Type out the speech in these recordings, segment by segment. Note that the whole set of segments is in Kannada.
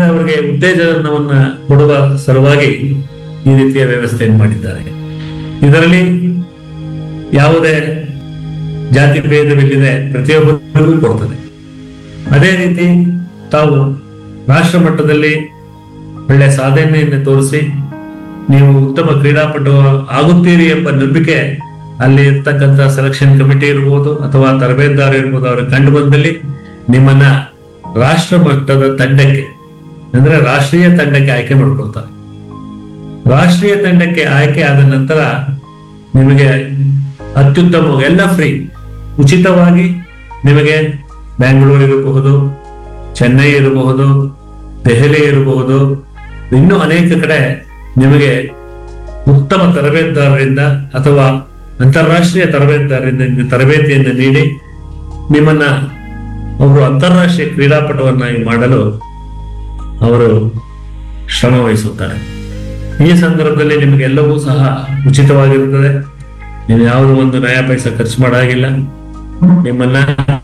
ಅವರಿಗೆ ಉತ್ತೇಜನವನ್ನ ಕೊಡುವ ಸಲುವಾಗಿ ಈ ರೀತಿಯ ವ್ಯವಸ್ಥೆಯನ್ನು ಮಾಡಿದ್ದಾರೆ ಇದರಲ್ಲಿ ಯಾವುದೇ ಜಾತಿ ಭೇದವಿಲ್ಲದೆ ಪ್ರತಿಯೊಬ್ಬರಿಗೂ ಕೊಡ್ತದೆ ಅದೇ ರೀತಿ ತಾವು ರಾಷ್ಟ್ರ ಮಟ್ಟದಲ್ಲಿ ಒಳ್ಳೆ ಸಾಧನೆಯನ್ನು ತೋರಿಸಿ ನೀವು ಉತ್ತಮ ಕ್ರೀಡಾಪಟು ಆಗುತ್ತೀರಿ ಎಂಬ ನಂಬಿಕೆ ಅಲ್ಲಿ ಇರ್ತಕ್ಕಂಥ ಸೆಲೆಕ್ಷನ್ ಕಮಿಟಿ ಇರ್ಬೋದು ಅಥವಾ ತರಬೇತುದಾರ ಇರ್ಬೋದು ಅವರ ಕಂಡು ಬಂದಲ್ಲಿ ನಿಮ್ಮನ್ನ ರಾಷ್ಟ್ರ ಮಟ್ಟದ ತಂಡಕ್ಕೆ ಅಂದ್ರೆ ರಾಷ್ಟ್ರೀಯ ತಂಡಕ್ಕೆ ಆಯ್ಕೆ ಮಾಡ್ಕೊಳ್ತಾರೆ ರಾಷ್ಟ್ರೀಯ ತಂಡಕ್ಕೆ ಆಯ್ಕೆ ಆದ ನಂತರ ನಿಮಗೆ ಅತ್ಯುತ್ತಮ ಎಲ್ಲ ಫ್ರೀ ಉಚಿತವಾಗಿ ನಿಮಗೆ ಬೆಂಗಳೂರು ಇರಬಹುದು ಚೆನ್ನೈ ಇರಬಹುದು ದೆಹಲಿ ಇರಬಹುದು ಇನ್ನೂ ಅನೇಕ ಕಡೆ ನಿಮಗೆ ಉತ್ತಮ ತರಬೇತುದಾರರಿಂದ ಅಥವಾ ಅಂತಾರಾಷ್ಟ್ರೀಯ ತರಬೇತುದಾರರಿಂದ ನಿಮಗೆ ತರಬೇತಿಯನ್ನು ನೀಡಿ ನಿಮ್ಮನ್ನ ಅವರು ಅಂತಾರಾಷ್ಟ್ರೀಯ ಕ್ರೀಡಾಪಟುವನ್ನಾಗಿ ಮಾಡಲು ಅವರು ಶ್ರಮ ವಹಿಸುತ್ತಾರೆ ಈ ಸಂದರ್ಭದಲ್ಲಿ ನಿಮಗೆ ಎಲ್ಲವೂ ಸಹ ಉಚಿತವಾಗಿರುತ್ತದೆ ನೀವು ಯಾವುದೋ ಒಂದು ನಯ ಪೈಸೆ ಖರ್ಚು ಮಾಡಾಗಿಲ್ಲ ನಿಮ್ಮನ್ನ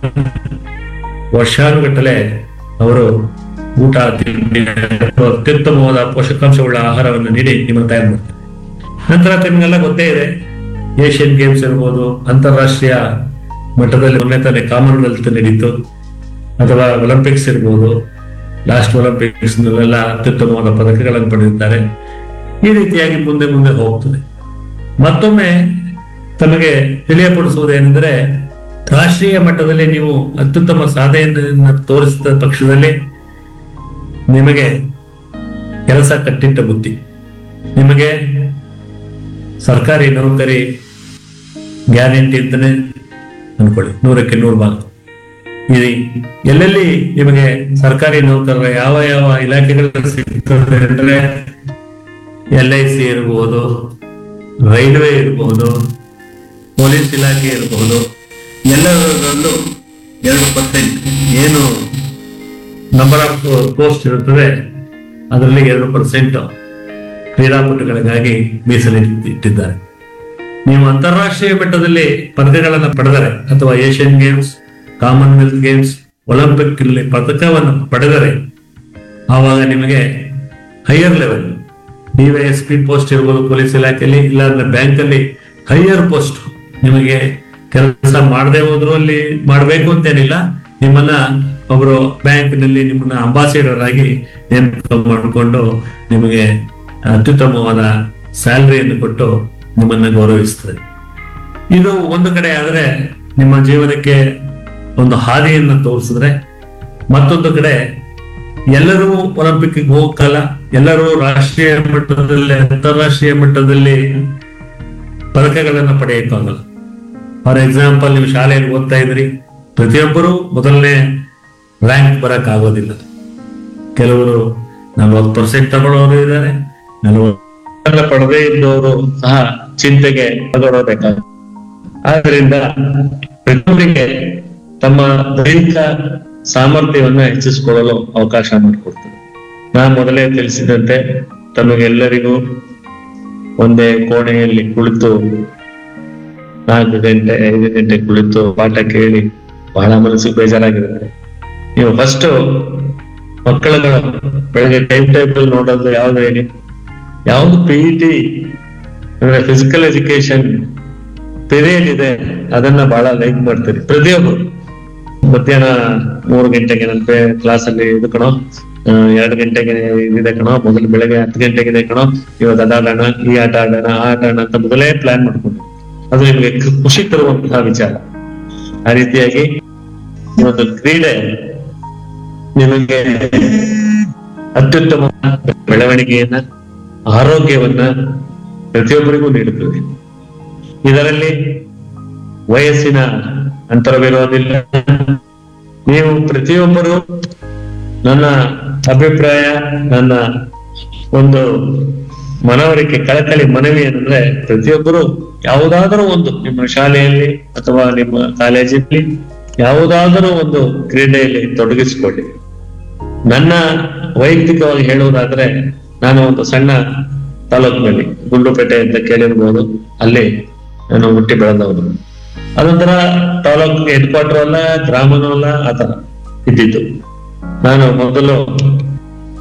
ವರ್ಷಾನುಗಟ್ಟಲೆ ಅವರು ಊಟ ತಿಂಡಿ ಅಥವಾ ಅತ್ಯುತ್ತಮವಾದ ಪೋಷಕಾಂಶವುಳ್ಳ ಆಹಾರವನ್ನು ನೀಡಿ ನಿಮ್ಮನ್ನು ತಯಾರು ಮಾಡ್ತಾರೆ ನಂತರ ನಿಮಗೆಲ್ಲ ಗೊತ್ತೇ ಇದೆ ಏಷ್ಯನ್ ಗೇಮ್ಸ್ ಇರ್ಬೋದು ಅಂತಾರಾಷ್ಟ್ರೀಯ ಮಟ್ಟದಲ್ಲಿ ಮೊನ್ನೆ ತಾನೇ ಕಾಮನ್ವೆಲ್ತ್ ನಡೀತು ಅಥವಾ ಒಲಿಂಪಿಕ್ಸ್ ಇರ್ಬೋದು ಲಾಸ್ಟ್ ಒಲಿಂಪಿಕ್ಸ್ ನಲ್ಲೆಲ್ಲ ಅತ್ಯುತ್ತಮವಾದ ಪದಕಗಳನ್ನು ಪಡೆದಿದ್ದಾರೆ ಈ ರೀತಿಯಾಗಿ ಮುಂದೆ ಮುಂದೆ ಹೋಗ್ತದೆ ಮತ್ತೊಮ್ಮೆ ತಮಗೆ ತಿಳಿಯಪಡಿಸುವುದೇನೆಂದರೆ ರಾಷ್ಟ್ರೀಯ ಮಟ್ಟದಲ್ಲಿ ನೀವು ಅತ್ಯುತ್ತಮ ಸಾಧನೆಯನ್ನು ತೋರಿಸಿದ ಪಕ್ಷದಲ್ಲಿ ನಿಮಗೆ ಕೆಲಸ ಕಟ್ಟಿಟ್ಟ ಬುದ್ಧಿ ನಿಮಗೆ ಸರ್ಕಾರಿ ನೌಕರಿ ಗ್ಯಾರಂಟಿ ಅಂತಾನೆ ಅನ್ಕೊಳ್ಳಿ ನೂರಕ್ಕೆ ನೂರು ಭಾಗ ಇದು ಎಲ್ಲೆಲ್ಲಿ ನಿಮಗೆ ಸರ್ಕಾರಿ ನೌಕರರ ಯಾವ ಯಾವ ಇಲಾಖೆಗಳು ಸಿಗ್ತದೆ ಅಂದ್ರೆ ಎಲ್ ಐ ಸಿ ಇರಬಹುದು ರೈಲ್ವೆ ಇರಬಹುದು ಪೊಲೀಸ್ ಇಲಾಖೆ ಇರಬಹುದು ಎಲ್ಲದರಲ್ಲೂ ಎರಡು ಪರ್ಸೆಂಟ್ ಏನು ನಂಬರ್ ಆಫ್ ಪೋಸ್ಟ್ ಇರುತ್ತದೆ ಅದರಲ್ಲಿ ಎರಡು ಪರ್ಸೆಂಟ್ ಕ್ರೀಡಾಪಟುಗಳಿಗಾಗಿ ಮೀಸಲಿಟ್ಟಿದ್ದಾರೆ ನೀವು ಅಂತಾರಾಷ್ಟ್ರೀಯ ಮಟ್ಟದಲ್ಲಿ ಪದಕಗಳನ್ನು ಪಡೆದರೆ ಅಥವಾ Asian games Commonwealth games Olympic ಇಲ್ಲಿ ಪದಕವನ್ನು ಪಡೆದರೆ ಆವಾಗ ನಿಮಗೆ higher level DYS P post ಇರ್ಬೋದು ಪೊಲೀಸ್ ಇಲಾಖೆಯಲ್ಲಿ ಇಲ್ಲಾಂದ್ರೆ ಬ್ಯಾಂಕ್ ಅಲ್ಲಿ ಹೈಯರ್ ಪೋಸ್ಟ್ ನಿಮಗೆ ಕೆಲಸ ಮಾಡದೆ ಹೋದ್ರು ಅಲ್ಲಿ ಮಾಡಬೇಕು ಅಂತೇನಿಲ್ಲ ನಿಮ್ಮನ್ನ ಒಬ್ರು ಬ್ಯಾಂಕ್ ನಲ್ಲಿ ನಿಮ್ಮನ್ನ ಅಂಬಾಸಿಡರ್ ಆಗಿ ನೇಮಕ ಮಾಡಿಕೊಂಡು ನಿಮಗೆ ಅತ್ಯುತ್ತಮವಾದ ಸ್ಯಾಲರಿಯನ್ನು ಕೊಟ್ಟು ನಿಮ್ಮನ್ನ ಗೌರವಿಸ್ತದೆ ಇದು ಒಂದು ಕಡೆ ಆದ್ರೆ ನಿಮ್ಮ ಜೀವನಕ್ಕೆ ಒಂದು ಹಾದಿಯನ್ನು ತೋರಿಸಿದ್ರೆ ಮತ್ತೊಂದು ಕಡೆ ಎಲ್ಲರೂ ಒಲಿಂಪಿಕ್ ಹೋಗಲ್ಲ ಎಲ್ಲರೂ ರಾಷ್ಟ್ರೀಯ ಮಟ್ಟದಲ್ಲಿ ಅಂತಾರಾಷ್ಟ್ರೀಯ ಮಟ್ಟದಲ್ಲಿ ಪದಕಗಳನ್ನು ಪಡೆಯಕ್ಕಾಗಲ್ಲ ಫಾರ್ ಎಕ್ಸಾಂಪಲ್ ನೀವು ಶಾಲೆಯಲ್ಲಿ ಓದ್ತಾ ಇದ್ರಿ ಪ್ರತಿಯೊಬ್ಬರು ಮೊದಲನೇ ರ್ಯಾಂಕ್ ಬರಕ್ ಆಗೋದಿಲ್ಲ ಕೆಲವರು ನಲ್ವತ್ತು ಪರ್ಸೆಂಟ್ ತಗೊಳ್ಳೋರು ಇದ್ದಾರೆ ನಲವತ್ತು ಪಡೆದೇ ಇದ್ದವರು ಸಹ ಚಿಂತೆಗೆ ತಗೊಳ್ಳಬೇಕಾಗುತ್ತೆ ಆದ್ರಿಂದ ಪ್ರತಿಯೊಬ್ಬರಿಗೆ ತಮ್ಮ ದೈಹಿಕ ಸಾಮರ್ಥ್ಯವನ್ನ ಹೆಚ್ಚಿಸಿಕೊಳ್ಳಲು ಅವಕಾಶ ಮಾಡಿಕೊಡ್ತದೆ ನಾನು ಮೊದಲೇ ತಿಳಿಸಿದಂತೆ ತಮಗೆಲ್ಲರಿಗೂ ಒಂದೇ ಕೋಣೆಯಲ್ಲಿ ಕುಳಿತು ನಾಲ್ಕು ಗಂಟೆ ಐದು ಗಂಟೆ ಕುಳಿತು ಪಾಠ ಕೇಳಿ ಬಹಳ ಮನಸ್ಸಿಗೆ ಬೇಜಾರಾಗಿರುತ್ತೆ ನೀವು ಫಸ್ಟ್ ಮಕ್ಕಳುಗಳ ಬೆಳಗ್ಗೆ ಟೈಮ್ ಟೇಬಲ್ ನೋಡೋದು ಯಾವ್ದು ಹೇಳಿ ಯಾವ್ದು ಪಿ ಟಿ ಅಂದ್ರೆ ಫಿಸಿಕಲ್ ಎಜುಕೇಶನ್ ಪೀರಿಯಡ್ ಇದೆ ಅದನ್ನ ಬಹಳ ಲೈಕ್ ಮಾಡ್ತೀರಿ ಪ್ರತಿಯೊಬ್ಬರು ಮಧ್ಯಾಹ್ನ ಮೂರು ಗಂಟೆಗೆ ನನ್ನ ಕ್ಲಾಸ್ ಅಲ್ಲಿ ಇದು ಕಣೋ ಆ, ಎರಡು ಗಂಟೆಗೆ ಇದಿದೆ ಕಣೋ ಮೊದಲು ಬೆಳಗ್ಗೆ ಹತ್ತು ಗಂಟೆಗೆ ಇದೆ ಕಣೋ ಇವತ್ತು ಅದಾಡೋಣ ಈ ಆಟ ಆಡೋಣ ಆ ಆಟ ಆಡೋಣ ಅಂತ ಮೊದಲೇ ಪ್ಲಾನ್ ಮಾಡ್ಕೊಂಡು ಅದು ನಿಮಗೆ ಖುಷಿ ತರುವಂತಹ ವಿಚಾರ ಆ ರೀತಿಯಾಗಿ ಈ ಒಂದು ಕ್ರೀಡೆ ನಿಮಗೆ ಅತ್ಯುತ್ತಮ ಬೆಳವಣಿಗೆಯನ್ನ ಆರೋಗ್ಯವನ್ನ ಪ್ರತಿಯೊಬ್ಬರಿಗೂ ನೀಡುತ್ತದೆ ಇದರಲ್ಲಿ ವಯಸ್ಸಿನ ಅಂತರವಿರೋದಿಲ್ಲ ನೀವು ಪ್ರತಿಯೊಬ್ಬರು ನನ್ನ ಅಭಿಪ್ರಾಯ ನನ್ನ ಒಂದು ಮನವರಿಕೆ ಕಳಕಳಿ ಮನವಿ ಏನಂದ್ರೆ ಪ್ರತಿಯೊಬ್ಬರು ಯಾವುದಾದರೂ ಒಂದು ನಿಮ್ಮ ಶಾಲೆಯಲ್ಲಿ ಅಥವಾ ನಿಮ್ಮ ಕಾಲೇಜಿನಲ್ಲಿ ಯಾವುದಾದರೂ ಒಂದು ಕ್ರೀಡೆಯಲ್ಲಿ ತೊಡಗಿಸಿಕೊಳ್ಳಿ ನನ್ನ ವೈಯಕ್ತಿಕವಾಗಿ ಹೇಳುವುದಾದ್ರೆ ನಾನು ಒಂದು ಸಣ್ಣ ತಾಲೂಕಿನಲ್ಲಿ ಗುಂಡ್ಲುಪೇಟೆ ಅಂತ ಕೇಳಿರ್ಬೋದು ಅಲ್ಲಿ ನಾನು ಹುಟ್ಟಿ ಬೆಳೆದವನು ಅದೊಂಥರ ತಾಲೂಕ್ ಹೆಡ್ ಕ್ವಾರ್ಟರ್ ಅಲ್ಲ ಗ್ರಾಮನೂ ಅಲ್ಲ ಆತರ ಇದ್ದಿದ್ದು ನಾನು ಮೊದಲು